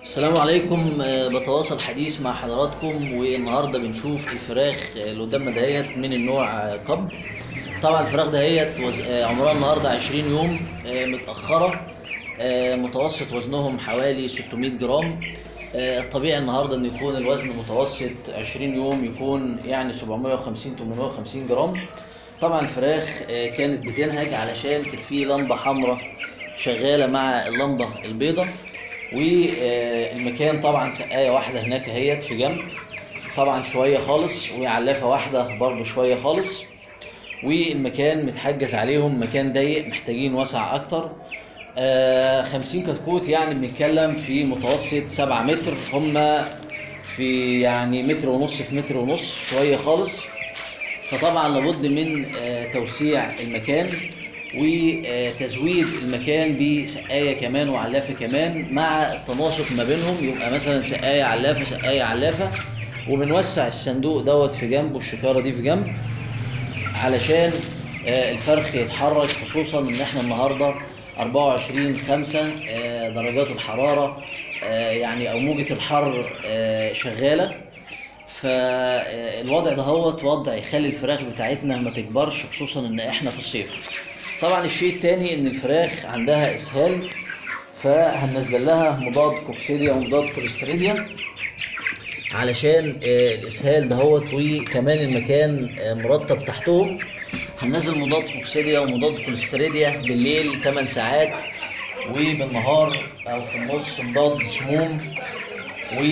السلام عليكم آه، بتواصل حديث مع حضراتكم والنهارده بنشوف الفراخ آه، اللي قدامنا دهيت من النوع آه، قب طبعا الفراخ دهيت وز- آه، عمرها النهارده 20 يوم آه، متأخرة آه، متوسط وزنهم حوالي 600 جرام آه، الطبيعي النهارده ان يكون الوزن متوسط 20 يوم يكون يعني 750 850 جرام طبعا الفراخ آه، كانت بتنهج علشان كانت في لمبه حمراء شغاله مع اللمبه البيضاء والمكان طبعا سقايه واحده هناك اهيت في جنب طبعا شويه خالص وعلافه واحده برضو شويه خالص والمكان متحجز عليهم مكان ضيق محتاجين وسع اكتر آه 50 كتكوت يعني بنتكلم في متوسط 7 متر هم في يعني متر ونص في متر ونص شويه خالص فطبعا لابد من آه، توسيع المكان وتزويد المكان بسقايه كمان وعلافه كمان مع التناسق ما بينهم يبقى مثلا سقايه علافه سقايه علافه وبنوسع الصندوق دوت في جنب والشكاره دي في جنب علشان آه، الفرخ يتحرك خصوصا ان احنا النهارده 24 5 درجات الحراره آه، يعني او موجه الحر آه، شغاله فالوضع ده هو وضع يخلي الفراخ بتاعتنا ما تكبرش خصوصا ان احنا في الصيف طبعا الشيء التاني ان الفراخ عندها اسهال فهننزل لها مضاد كوكسيديا ومضاد كوليستريديا علشان آه، الاسهال دهوت وكمان المكان آه، مرطب تحتهم هننزل مضاد كوكسيديا ومضاد كوليستريديا بالليل 8 ساعات وبالنهار او في النص مضاد سموم و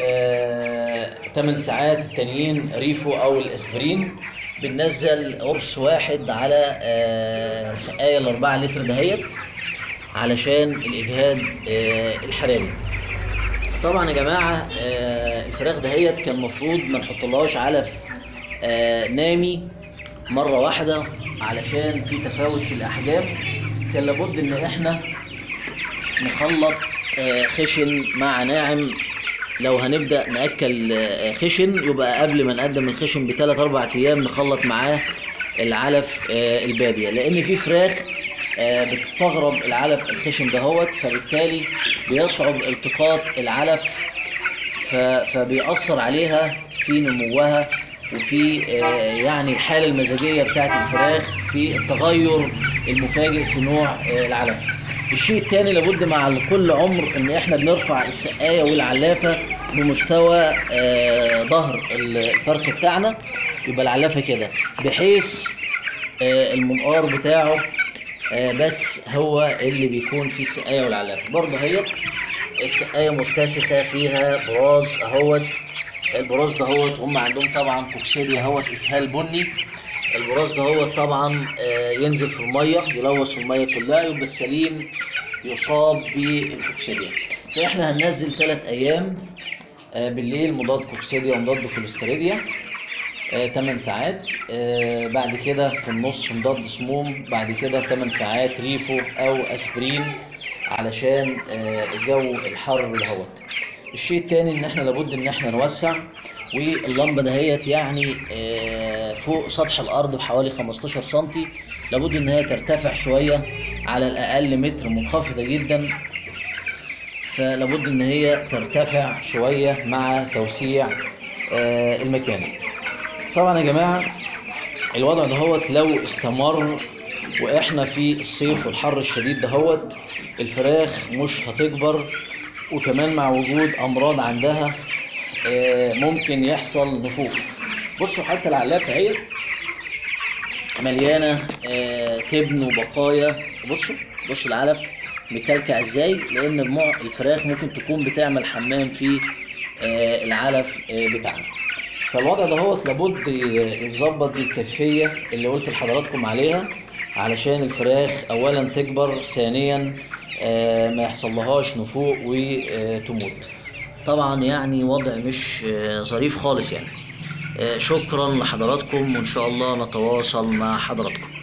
8 ساعات التانيين ريفو او الاسبرين بننزل قرص واحد على آه، سقايه الأربعة لتر دهيت علشان الاجهاد آه، الحراري طبعا يا جماعه آه، الفراخ دهيت كان المفروض ما نحطلهاش علف آه، نامي مره واحده علشان في تفاوت في الاحجام كان لابد ان احنا نخلط آه، خشن مع ناعم لو هنبدا ناكل آه، خشن يبقى قبل ما نقدم الخشن بثلاث اربع ايام نخلط معاه العلف آه، الباديه لان في فراخ آه، بتستغرب العلف الخشن دهوت فبالتالي بيصعب التقاط العلف ف- فبيأثر عليها في نموها وفي آه، يعني الحالة المزاجية بتاعت الفراخ في التغير المفاجئ في نوع آه، العلف الشيء الثاني لابد مع كل عمر ان احنا بنرفع السقاية والعلافة بمستوى آه، ظهر الفرخ بتاعنا يبقى العلافة كده بحيث آه، المنقار بتاعه آه، بس هو اللي بيكون فيه السقاية والعلافة برضه هيت السقاية متسخة فيها براز اهوت البراز دهوت هم عندهم طبعا كوكسيديا اهوت اسهال بني البراز دهوت طبعا آه، ينزل في الميه يلوث الميه كلها يبقى السليم يصاب بالكوكسيديا فاحنا هننزل ثلاث ايام آه، بالليل مضاد كوكسيديا ومضاد كوليستريديا 8 ساعات آه، بعد كده في النص مضاد سموم بعد كده 8 ساعات ريفو او اسبرين علشان آه، الجو الحر دهوت الشيء التاني ان احنا لابد ان احنا نوسع واللمبه دهيت يعني آه، فوق سطح الارض بحوالي 15 سنتي لابد ان هي ترتفع شويه على الاقل متر منخفضه جدا فلابد ان هي ترتفع شويه مع توسيع آه، المكان طبعا يا جماعه الوضع دهوت لو استمر واحنا في الصيف والحر الشديد دهوت الفراخ مش هتكبر وكمان مع وجود امراض عندها آه، ممكن يحصل نفوخ بصوا حتى العلافه اهي مليانه آه، تبن وبقايا بصوا بصوا العلف مكلكع ازاي لان دموع الفراخ ممكن تكون بتعمل حمام في آه، العلف آه، بتاعنا فالوضع ده هو لابد يتظبط بالكيفيه اللي قلت لحضراتكم عليها علشان الفراخ اولا تكبر ثانيا آه، ما يحصلهاش نفوق وتموت طبعا يعني وضع مش آه، ظريف خالص يعني آه، شكرا لحضراتكم وان شاء الله نتواصل مع حضراتكم